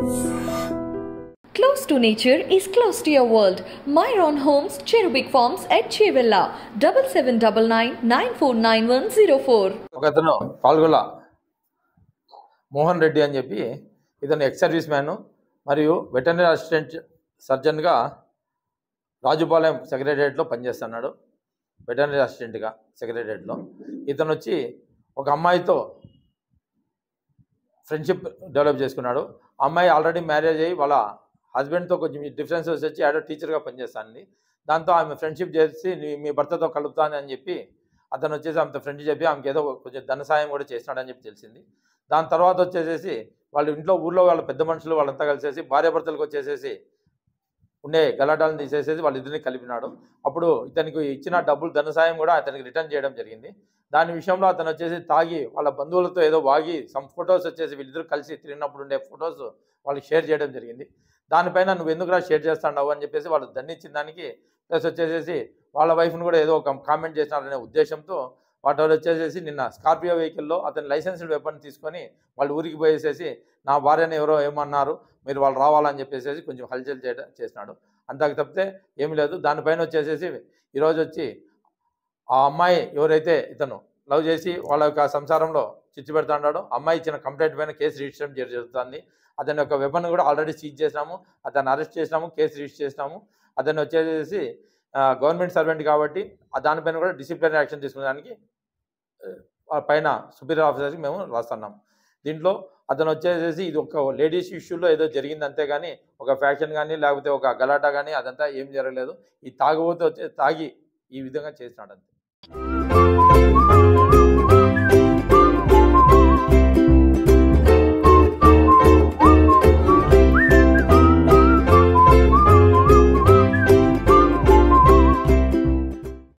Close to nature is close to your world. Myron Homes, Cherubic Farms at Chevilla, 7799 ఒక అతను పాల్గొల మోహన్ రెడ్డి అని చెప్పి ఇతను ఎక్స్ సర్వీస్ మ్యాన్ మరియు వెటర్నరీ అసిస్టెంట్ సర్జన్గా రాజుపాలెం సెక్రటరియట్లో పనిచేస్తున్నాడు వెటర్నరీ అసిస్టెంట్గా సెక్రటరియట్లో ఇతను వచ్చి ఒక అమ్మాయితో ఫ్రెండ్షిప్ డెవలప్ చేసుకున్నాడు అమ్మాయి ఆల్రెడీ మ్యారేజ్ అయ్యి వాళ్ళ హస్బెండ్తో కొంచెం డిఫరెన్సెస్ వచ్చి ఆడ టీచర్గా పనిచేస్తానండి దాంతో ఆమె ఫ్రెండ్షిప్ చేసి నీ- మీ భర్తతో కలుపుతాను అని చెప్పి అతను వచ్చేసి ఆమెతో ఫ్రెండ్ చెప్పి ఆమెకి ఏదో కొంచెం ధన సాయం కూడా చేసినాడని చెప్పి తెలిసింది దాని తర్వాత వచ్చేసేసి వాళ్ళ ఇంట్లో ఊర్లో వాళ్ళ పెద్ద మనుషులు వాళ్ళంతా కలిసేసి భార్యాభర్తలకు వచ్చేసేసి ఉండే గలాటాలను తీసేసేసి వాళ్ళిద్దరిని కలిపినాడు అప్పుడు ఇతనికి ఇచ్చిన డబ్బులు ధన సాయం కూడా అతనికి రిటర్న్ చేయడం జరిగింది దాని విషయంలో అతను వచ్చేసి తాగి వాళ్ళ బంధువులతో ఏదో వాగి సమ్ ఫొటోస్ వచ్చేసి వీళ్ళిద్దరు కలిసి తిరిగినప్పుడు ఉండే ఫొటోస్ వాళ్ళకి షేర్ చేయడం జరిగింది దానిపైన నువ్వు ఎందుకురా షేర్ చేస్తాడావు అని చెప్పేసి వాళ్ళు దండించిన దానికి ప్లస్ వచ్చేసేసి వాళ్ళ వైఫ్ను కూడా ఏదో ఒక కామెంట్ చేసినారనే ఉద్దేశంతో వాటి వాళ్ళు వచ్చేసేసి నిన్న స్కార్పియో వెహికల్లో అతను లైసెన్స్డ్ వెపన్ తీసుకొని వాళ్ళు ఊరికి పోయేసేసి నా భార్యని ఎవరో ఏమన్నారు మీరు వాళ్ళు రావాలని చెప్పేసి కొంచెం హల్చల్ చేయడం చేసినాడు అంతకు తప్పితే ఏమీ లేదు దానిపైన వచ్చేసేసి ఈరోజు వచ్చి ఆ అమ్మాయి ఎవరైతే ఇతను లవ్ చేసి వాళ్ళ యొక్క సంసారంలో చిచ్చు పెడతాడో అమ్మాయి ఇచ్చిన కంప్లైంట్ పైన కేసు రిజిస్టర్ చేయడం జరుగుతుంది అతని యొక్క వెపన్ కూడా ఆల్రెడీ సీజ్ చేసినాము అతన్ని అరెస్ట్ చేసినాము కేసు రిజిస్టర్ చేసినాము అతను వచ్చేసి గవర్నమెంట్ సర్వెంట్ కాబట్టి ఆ దానిపైన కూడా డిసిప్లినరీ యాక్షన్ తీసుకునేదానికి ఆ, పైన సుపీరియర్ ఆఫీసర్కి మేము రాస్తున్నాం దీంట్లో అతను వచ్చేసేసి ఇది ఒక లేడీస్ ఇష్యూలో ఏదో జరిగింది అంతేగాని ఒక ఫ్యాక్షన్ కానీ లేకపోతే ఒక గలాటా కానీ అదంతా ఏం జరగలేదు ఈ తాగుబోతు వచ్చే తాగి ఈ విధంగా చేసినాడు అంతే